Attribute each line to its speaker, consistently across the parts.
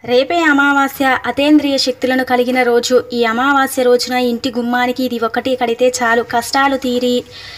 Speaker 1: రేపే అమావాస్య అతేంద్రియ శక్తులను కలిగిన రోజు ఈ అమావాస్య రోజున ఇంటి గుమ్మానికి ఇది ఒకటి కడితే చాలు కష్టాలు తీరి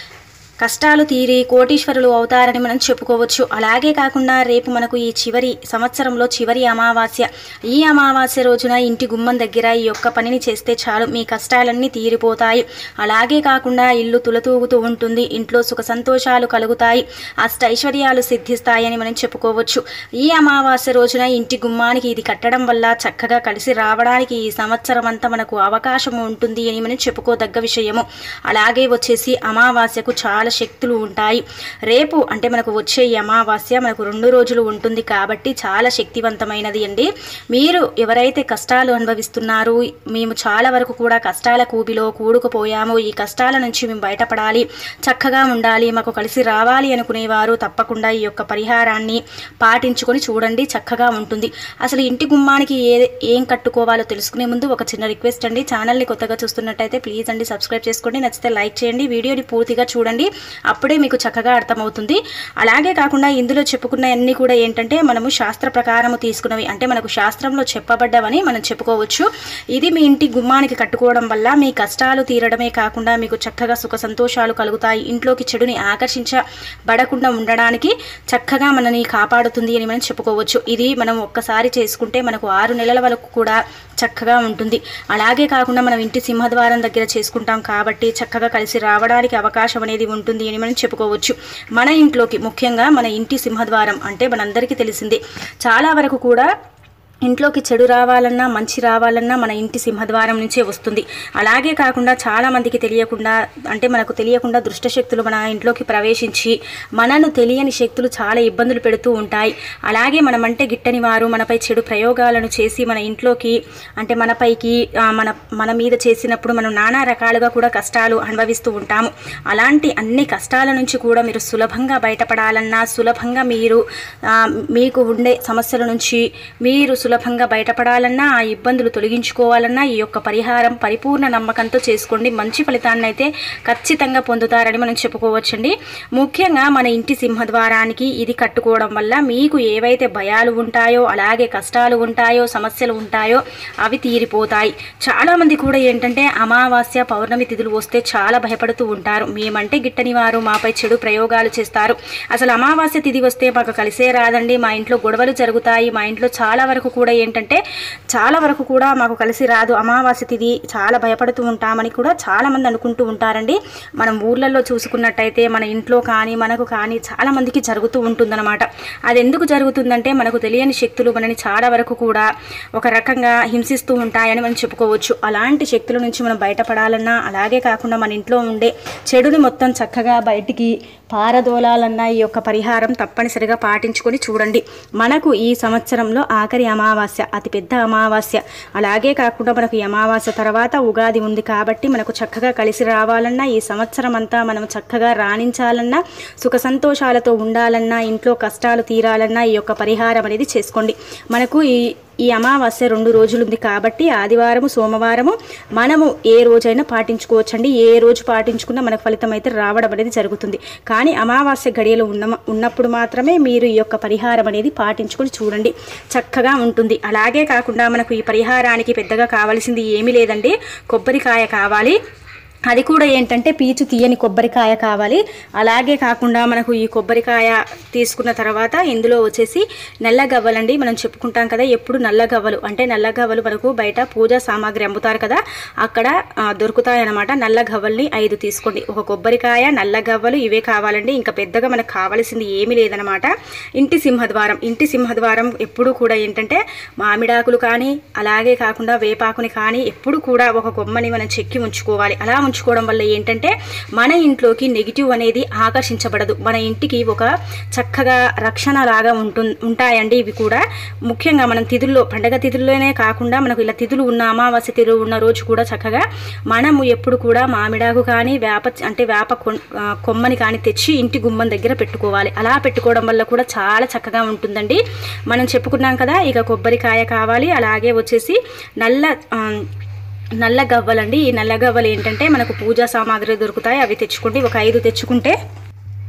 Speaker 1: కష్టాలు తీరి కోటీశ్వరులు అవుతారని మనం చెప్పుకోవచ్చు అలాగే కాకుండా రేపు మనకు ఈ చివరి సంవత్సరంలో చివరి అమావాస్య ఈ అమావాస్య రోజున ఇంటి గుమ్మం దగ్గర ఈ యొక్క పనిని చేస్తే చాలు మీ కష్టాలన్నీ తీరిపోతాయి అలాగే కాకుండా ఇల్లు తులతూగుతూ ఉంటుంది ఇంట్లో సుఖ సంతోషాలు కలుగుతాయి అష్టైశ్వర్యాలు సిద్ధిస్తాయని మనం చెప్పుకోవచ్చు ఈ అమావాస్య రోజున ఇంటి గుమ్మానికి ఇది కట్టడం వల్ల చక్కగా కలిసి రావడానికి ఈ సంవత్సరం అంతా మనకు అవకాశం ఉంటుంది అని మనం చెప్పుకోదగ్గ విషయము అలాగే వచ్చేసి అమావాస్యకు చాలా శక్తులు ఉంటాయి రేపు అంటే మనకు వచ్చే ఈ అమావాస్య మనకు రెండు రోజులు ఉంటుంది కాబట్టి చాలా శక్తివంతమైనది అండి మీరు ఎవరైతే కష్టాలు అనుభవిస్తున్నారో మేము చాలా వరకు కూడా కష్టాల కూబిలో కూడుకుపోయాము ఈ కష్టాల నుంచి మేము బయటపడాలి చక్కగా ఉండాలి మాకు కలిసి రావాలి అనుకునేవారు తప్పకుండా ఈ యొక్క పరిహారాన్ని పాటించుకొని చూడండి చక్కగా ఉంటుంది అసలు ఇంటి గుమ్మానికి ఏ ఏం కట్టుకోవాలో తెలుసుకునే ముందు ఒక చిన్న రిక్వెస్ట్ అండి ఛానల్ని కొత్తగా చూస్తున్నట్టయితే ప్లీజ్ అండి సబ్స్క్రైబ్ చేసుకోండి నచ్చితే లైక్ చేయండి వీడియోని పూర్తిగా చూడండి అప్పుడే మీకు చక్కగా అర్థమవుతుంది అలాగే కాకుండా ఇందులో చెప్పుకున్న అన్ని కూడా ఏంటంటే మనము శాస్త్ర ప్రకారము తీసుకున్నవి అంటే మనకు శాస్త్రంలో చెప్పబడ్డవని మనం చెప్పుకోవచ్చు ఇది మీ ఇంటి గుమ్మానికి కట్టుకోవడం వల్ల మీ కష్టాలు తీరడమే కాకుండా మీకు చక్కగా సుఖ సంతోషాలు కలుగుతాయి ఇంట్లోకి చెడుని ఆకర్షించబడకుండా ఉండడానికి చక్కగా మనని కాపాడుతుంది అని మనం చెప్పుకోవచ్చు ఇది మనం ఒక్కసారి చేసుకుంటే మనకు ఆరు నెలల వరకు కూడా చక్కగా ఉంటుంది అలాగే కాకుండా మనం ఇంటి సింహద్వారం దగ్గర చేసుకుంటాం కాబట్టి చక్కగా కలిసి రావడానికి అవకాశం అనేది ఉంటుంది అని మనం చెప్పుకోవచ్చు మన ఇంట్లోకి ముఖ్యంగా మన ఇంటి సింహద్వారం అంటే మనందరికీ తెలిసిందే చాలా వరకు కూడా ఇంట్లోకి చెడు రావాలన్నా మంచి రావాలన్నా మన ఇంటి సింహద్వారం నుంచే వస్తుంది అలాగే కాకుండా చాలా మందికి తెలియకుండా అంటే మనకు తెలియకుండా దుష్ట శక్తులు మన ఇంట్లోకి ప్రవేశించి మనను తెలియని శక్తులు చాలా ఇబ్బందులు పెడుతూ ఉంటాయి అలాగే మనమంటే గిట్టని వారు మనపై చెడు ప్రయోగాలను చేసి మన ఇంట్లోకి అంటే మనపైకి ఆ, మన మన మీద చేసినప్పుడు మనం నానా రకాలుగా కూడా కష్టాలు అనుభవిస్తూ ఉంటాము అలాంటి అన్ని కష్టాల నుంచి కూడా మీరు సులభంగా బయటపడాలన్నా సులభంగా మీరు ఆ, మీకు ఉండే సమస్యల నుంచి మీరు సులభంగా బయటపడాలన్నా ఆ ఇబ్బందులు తొలగించుకోవాలన్నా ఈ యొక్క పరిహారం పరిపూర్ణ నమ్మకంతో చేసుకోండి మంచి ఫలితాన్ని అయితే ఖచ్చితంగా పొందుతారని మనం చెప్పుకోవచ్చండి ముఖ్యంగా మన ఇంటి సింహద్వారానికి ఇది కట్టుకోవడం వల్ల మీకు ఏవైతే భయాలు ఉంటాయో అలాగే కష్టాలు ఉంటాయో సమస్యలు ఉంటాయో అవి తీరిపోతాయి చాలామంది కూడా ఏంటంటే అమావాస్య పౌర్ణమి తిథులు వస్తే చాలా భయపడుతూ ఉంటారు మేమంటే గిట్టని వారు మాపై చెడు ప్రయోగాలు చేస్తారు అసలు అమావాస్య తిథి వస్తే మాకు కలిసే రాదండి మా ఇంట్లో గొడవలు జరుగుతాయి మా ఇంట్లో చాలా వరకు కూడా ఏంటంటే చాలా వరకు కూడా మాకు కలిసి రాదు అమావాస్య తిథి చాలా భయపడుతూ ఉంటామని కూడా చాలా మంది అనుకుంటూ ఉంటారండి మనం ఊర్లలో చూసుకున్నట్టయితే మన ఇంట్లో కానీ మనకు కానీ చాలా మందికి జరుగుతూ ఉంటుందన్నమాట అది ఎందుకు జరుగుతుందంటే మనకు తెలియని శక్తులు మనని చాలా వరకు కూడా ఒక రకంగా హింసిస్తూ ఉంటాయని మనం చెప్పుకోవచ్చు అలాంటి శక్తుల నుంచి మనం బయటపడాలన్నా అలాగే కాకుండా మన ఇంట్లో ఉండే చెడుని మొత్తం చక్కగా బయటికి పారదోలాలన్నా ఈ యొక్క పరిహారం తప్పనిసరిగా పాటించుకొని చూడండి మనకు ఈ సంవత్సరంలో ఆఖరి అమావాస్య అతిపెద్ద అమావాస్య అలాగే కాకుండా మనకు ఈ అమావాస్య తర్వాత ఉగాది ఉంది కాబట్టి మనకు చక్కగా కలిసి రావాలన్నా ఈ సంవత్సరం అంతా మనం చక్కగా రాణించాలన్నా సుఖ సంతోషాలతో ఉండాలన్నా ఇంట్లో కష్టాలు తీరాలన్నా ఈ యొక్క పరిహారం అనేది చేసుకోండి మనకు ఈ ఈ అమావాస్య రెండు రోజులు ఉంది కాబట్టి ఆదివారము సోమవారము మనము ఏ రోజైనా పాటించుకోవచ్చండి ఏ రోజు పాటించుకున్నా మనకు ఫలితం అయితే రావడం అనేది జరుగుతుంది కానీ అమావాస్య గడియలు ఉన్న ఉన్నప్పుడు మాత్రమే మీరు ఈ యొక్క పరిహారం అనేది పాటించుకొని చూడండి చక్కగా ఉంటుంది అలాగే కాకుండా మనకు ఈ పరిహారానికి పెద్దగా కావాల్సింది ఏమీ లేదండి కొబ్బరికాయ కావాలి అది కూడా ఏంటంటే పీచు తీయని కొబ్బరికాయ కావాలి అలాగే కాకుండా మనకు ఈ కొబ్బరికాయ తీసుకున్న తర్వాత ఇందులో వచ్చేసి నల్ల గవ్వలండి మనం చెప్పుకుంటాం కదా ఎప్పుడు నల్ల గవ్వలు అంటే నల్ల గవ్వలు మనకు బయట పూజా సామాగ్రి అమ్ముతారు కదా అక్కడ ఆ, దొరుకుతాయన్నమాట నల్ల గవ్వల్ని ఐదు తీసుకోండి ఒక కొబ్బరికాయ నల్ల గవ్వలు ఇవే కావాలండి ఇంకా పెద్దగా మనకు కావాల్సింది ఏమీ లేదనమాట ఇంటి సింహద్వారం ఇంటి సింహద్వారం ఎప్పుడు కూడా ఏంటంటే మామిడాకులు కానీ అలాగే కాకుండా వేపాకుని కానీ ఎప్పుడు కూడా ఒక కొమ్మని మనం చెక్కి ఉంచుకోవాలి అలా ఉంచుకోవడం వల్ల ఏంటంటే మన ఇంట్లోకి నెగిటివ్ అనేది ఆకర్షించబడదు మన ఇంటికి ఒక చక్కగా రక్షణ లాగా ఉంటు ఉంటాయండి ఇవి కూడా ముఖ్యంగా మనం తిథుల్లో పండగ తిథుల్లోనే కాకుండా మనకు ఇలా తిథులు ఉన్న అమావాస్య తిథులు ఉన్న రోజు కూడా చక్కగా మనము ఎప్పుడు కూడా మామిడాకు కానీ వేప అంటే వేప కొన్- ఆ, కొమ్మని కానీ తెచ్చి ఇంటి గుమ్మం దగ్గర పెట్టుకోవాలి అలా పెట్టుకోవడం వల్ల కూడా చాలా చక్కగా ఉంటుందండి మనం చెప్పుకున్నాం కదా ఇక కొబ్బరికాయ కావాలి అలాగే వచ్చేసి నల్ల ఆ, నల్ల గవ్వలండి ఈ నల్ల గవ్వలు ఏంటంటే మనకు పూజా సామాగ్రి దొరుకుతాయి అవి తెచ్చుకోండి ఒక ఐదు తెచ్చుకుంటే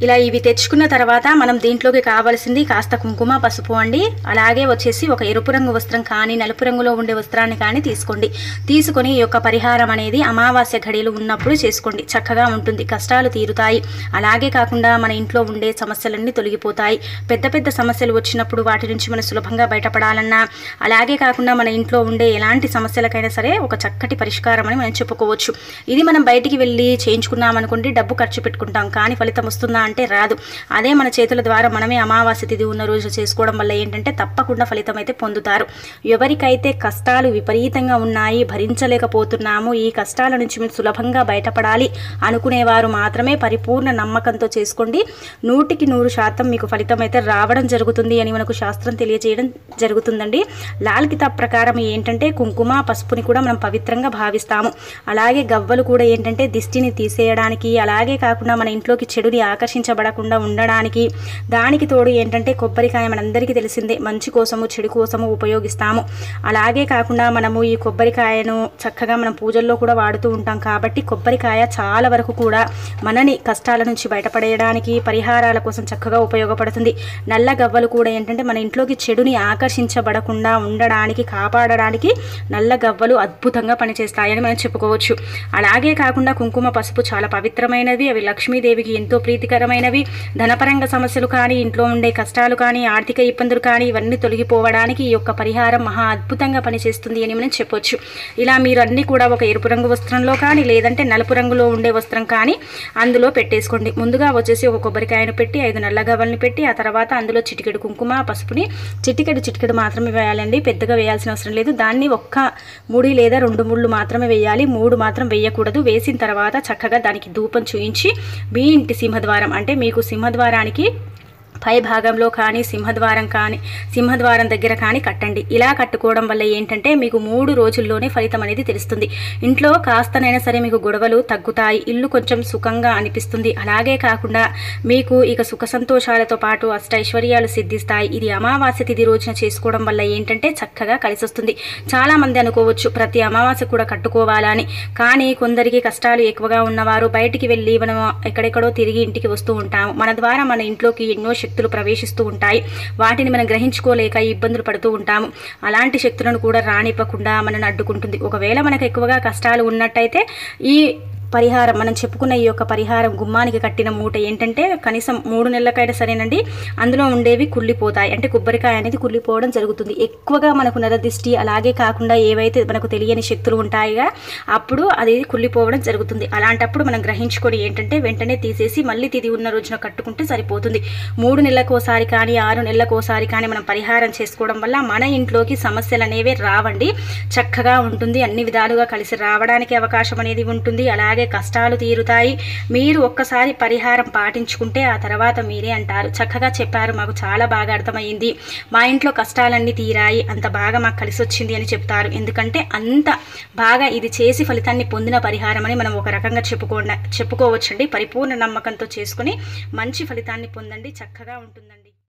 Speaker 1: ఇలా ఇవి తెచ్చుకున్న తర్వాత మనం దీంట్లోకి కావాల్సింది కాస్త కుంకుమ పసుపు అండి అలాగే వచ్చేసి ఒక ఎరుపు రంగు వస్త్రం కానీ నలుపు రంగులో ఉండే వస్త్రాన్ని కానీ తీసుకోండి తీసుకొని ఈ యొక్క పరిహారం అనేది అమావాస్య ఘడియలు ఉన్నప్పుడు చేసుకోండి చక్కగా ఉంటుంది కష్టాలు తీరుతాయి అలాగే కాకుండా మన ఇంట్లో ఉండే సమస్యలన్నీ తొలగిపోతాయి పెద్ద పెద్ద సమస్యలు వచ్చినప్పుడు వాటి నుంచి మనం సులభంగా బయటపడాలన్నా అలాగే కాకుండా మన ఇంట్లో ఉండే ఎలాంటి సమస్యలకైనా సరే ఒక చక్కటి పరిష్కారం అని మనం చెప్పుకోవచ్చు ఇది మనం బయటికి వెళ్ళి చేయించుకున్నాం అనుకోండి డబ్బు ఖర్చు పెట్టుకుంటాం కానీ ఫలితం వస్తుందా అంటే రాదు అదే మన చేతుల ద్వారా మనమే అమావాస్య తిథి ఉన్న రోజు చేసుకోవడం వల్ల ఏంటంటే తప్పకుండా ఫలితం అయితే పొందుతారు ఎవరికైతే కష్టాలు విపరీతంగా ఉన్నాయి భరించలేకపోతున్నాము ఈ కష్టాల నుంచి మీరు సులభంగా బయటపడాలి అనుకునేవారు మాత్రమే పరిపూర్ణ నమ్మకంతో చేసుకోండి నూటికి నూరు శాతం మీకు ఫలితం అయితే రావడం జరుగుతుంది అని మనకు శాస్త్రం తెలియజేయడం జరుగుతుందండి లాల్ కితాబ్ ప్రకారం ఏంటంటే కుంకుమ పసుపుని కూడా మనం పవిత్రంగా భావిస్తాము అలాగే గవ్వలు కూడా ఏంటంటే దిష్టిని తీసేయడానికి అలాగే కాకుండా మన ఇంట్లోకి చెడుని ఆకర్షించబడకుండా ఉండడానికి దానికి తోడు ఏంటంటే కొబ్బరికాయ మనందరికీ తెలిసిందే మంచి కోసము చెడు కోసము ఉపయోగిస్తాము అలాగే కాకుండా మనము ఈ కొబ్బరికాయను చక్కగా మనం పూజల్లో కూడా వాడుతూ ఉంటాం కాబట్టి కొబ్బరికాయ చాలా వరకు కూడా మనని కష్టాల నుంచి బయటపడేయడానికి పరిహారాల కోసం చక్కగా ఉపయోగపడుతుంది నల్ల గవ్వలు కూడా ఏంటంటే మన ఇంట్లోకి చెడుని ఆకర్షించబడకుండా ఉండడానికి కాపాడడానికి నల్ల గవ్వలు అద్భుతంగా పనిచేస్తాయని మనం చెప్పుకోవచ్చు అలాగే కాకుండా కుంకుమ పసుపు చాలా పవిత్రమైనవి అవి లక్ష్మీదేవికి ఎంతో ప్రీతికరమైనవి ధనపరంగా సమస్యలు కానీ ఇంట్లో ఉండే కష్టాలు కానీ ఆర్థిక ఇబ్బందులు కానీ ఇవన్నీ తొలగిపోవడానికి ఈ యొక్క పరిహారం మహా అద్భుతంగా పనిచేస్తుంది అని మనం చెప్పొచ్చు ఇలా మీరు అన్ని కూడా ఒక ఎరుపు రంగు వస్త్రంలో కానీ లేదంటే నలుపు రంగులో ఉండే వస్త్రం కానీ అందులో పెట్టేసుకోండి ముందుగా వచ్చేసి ఒక కొబ్బరికాయను పెట్టి ఐదు నల్ల గవ్వల్ని పెట్టి ఆ తర్వాత అందులో చిటికెడు కుంకుమ పసుపుని చిటికెడు చిటికెడు మాత్రమే వేయాలండి పెద్దగా వేయాల్సిన అవసరం లేదు దాన్ని ఒక్క ముడి లేదా రెండు ముళ్ళు మాత్రమే వేయాలి మూడు మాత్రం వేయకూడదు వేసిన తర్వాత చక్కగా దానికి ధూపం చూయించి మీ ఇంటి సింహద్వారం అంటే మీకు సింహద్వారానికి పై భాగంలో కానీ సింహద్వారం కానీ సింహద్వారం దగ్గర కానీ కట్టండి ఇలా కట్టుకోవడం వల్ల ఏంటంటే మీకు మూడు రోజుల్లోనే ఫలితం అనేది తెలుస్తుంది ఇంట్లో కాస్తనైనా సరే మీకు గొడవలు తగ్గుతాయి ఇల్లు కొంచెం సుఖంగా అనిపిస్తుంది అలాగే కాకుండా మీకు ఇక సుఖ సంతోషాలతో పాటు అష్టైశ్వర్యాలు సిద్ధిస్తాయి ఇది అమావాస్య తిథి రోజున చేసుకోవడం వల్ల ఏంటంటే చక్కగా కలిసి వస్తుంది చాలా మంది అనుకోవచ్చు ప్రతి అమావాస్య కూడా కట్టుకోవాలని కానీ కొందరికి కష్టాలు ఎక్కువగా ఉన్నవారు బయటికి వెళ్ళి మనం ఎక్కడెక్కడో తిరిగి ఇంటికి వస్తూ ఉంటాము మన ద్వారా మన ఇంట్లోకి ఎన్నో శక్తులు ప్రవేశిస్తూ ఉంటాయి వాటిని మనం గ్రహించుకోలేక ఇబ్బందులు పడుతూ ఉంటాము అలాంటి శక్తులను కూడా రానివ్వకుండా మనని అడ్డుకుంటుంది ఒకవేళ మనకు ఎక్కువగా కష్టాలు ఉన్నట్టయితే ఈ పరిహారం మనం చెప్పుకున్న ఈ యొక్క పరిహారం గుమ్మానికి కట్టిన మూట ఏంటంటే కనీసం మూడు నెలలకైనా సరేనండి అందులో ఉండేవి కుళ్ళిపోతాయి అంటే కొబ్బరికాయ అనేది కుళ్ళిపోవడం జరుగుతుంది ఎక్కువగా మనకు నరదిష్టి అలాగే కాకుండా ఏవైతే మనకు తెలియని శక్తులు ఉంటాయిగా అప్పుడు అది కుళ్ళిపోవడం జరుగుతుంది అలాంటప్పుడు మనం గ్రహించుకొని ఏంటంటే వెంటనే తీసేసి మళ్ళీ తిది ఉన్న రోజున కట్టుకుంటే సరిపోతుంది మూడు నెలలకోసారి కానీ ఆరు నెలలకోసారి కానీ మనం పరిహారం చేసుకోవడం వల్ల మన ఇంట్లోకి సమస్యలు అనేవి రావండి చక్కగా ఉంటుంది అన్ని విధాలుగా కలిసి రావడానికి అవకాశం అనేది ఉంటుంది అలాగే కష్టాలు తీరుతాయి మీరు ఒక్కసారి పరిహారం పాటించుకుంటే ఆ తర్వాత మీరే అంటారు చక్కగా చెప్పారు మాకు చాలా బాగా అర్థమైంది మా ఇంట్లో కష్టాలన్నీ తీరాయి అంత బాగా మాకు కలిసి వచ్చింది అని చెప్తారు ఎందుకంటే అంత బాగా ఇది చేసి ఫలితాన్ని పొందిన పరిహారం అని మనం ఒక రకంగా చెప్పుకో చెప్పుకోవచ్చండి పరిపూర్ణ నమ్మకంతో చేసుకుని మంచి ఫలితాన్ని పొందండి చక్కగా ఉంటుందండి